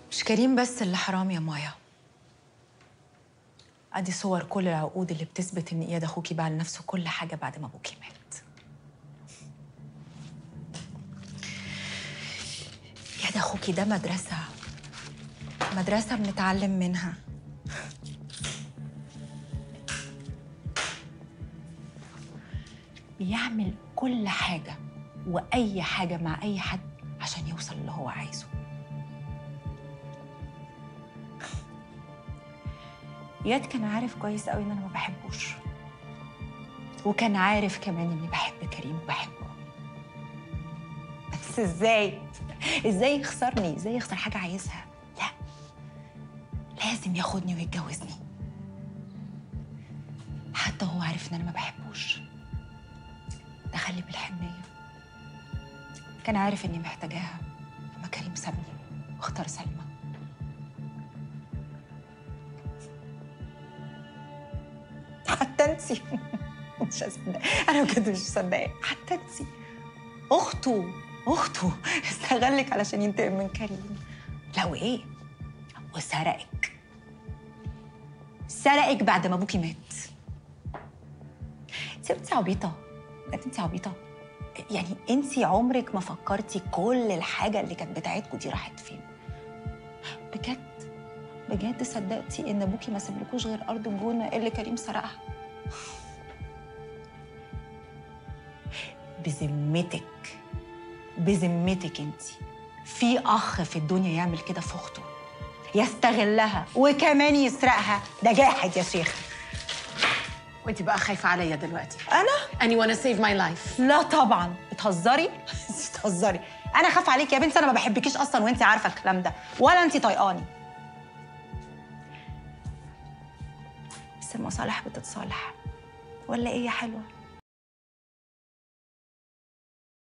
مش كريم بس اللي حرام يا مايا ادي صور كل العقود اللي بتثبت ان اياد اخوكي باع لنفسه كل حاجه بعد ما ابوكي مات اياد اخوكي ده مدرسه مدرسه بنتعلم منها بيعمل كل حاجه واي حاجه مع اي حد عشان يوصل اللي هو عايزه اياد كان عارف كويس قوي ان انا ما بحبوش وكان عارف كمان اني بحب كريم وبحبه بس ازاي ازاي يخسرني ازاي يخسر حاجه عايزها لا لازم ياخدني ويتجوزني حتى هو عارف ان انا ما بحبوش دخلي بالحنيه كان عارف اني محتاجاها لما كريم سابني واختار سلمى حتى انتي مش هصدق انا بجد مش مصدقه حتى انتي اخته اخته استغلك علشان ينتقم من كريم لا وايه وسرقك سرقك بعد ما ابوكي مات انت انت عبيطه بجد انت عبيطه يعني انت عمرك ما فكرتي كل الحاجه اللي كانت بتاعتكوا دي راحت فين بجد بجد صدقتي ان ابوكي ما سابلكوش غير ارض الجونه اللي كريم سرقها بذمتك بذمتك انت في اخ في الدنيا يعمل كده في اخته يستغلها وكمان يسرقها ده جاحد يا شيخ وانت بقى خايفه عليا دلوقتي انا اني وانا سيف ماي لايف لا طبعا بتهزري بتهزري انا خاف عليك يا بنتي انا ما بحبكيش اصلا وانت عارفه الكلام ده ولا انت طايقاني بس المصالح بتتصالح ولا ايه يا حلوه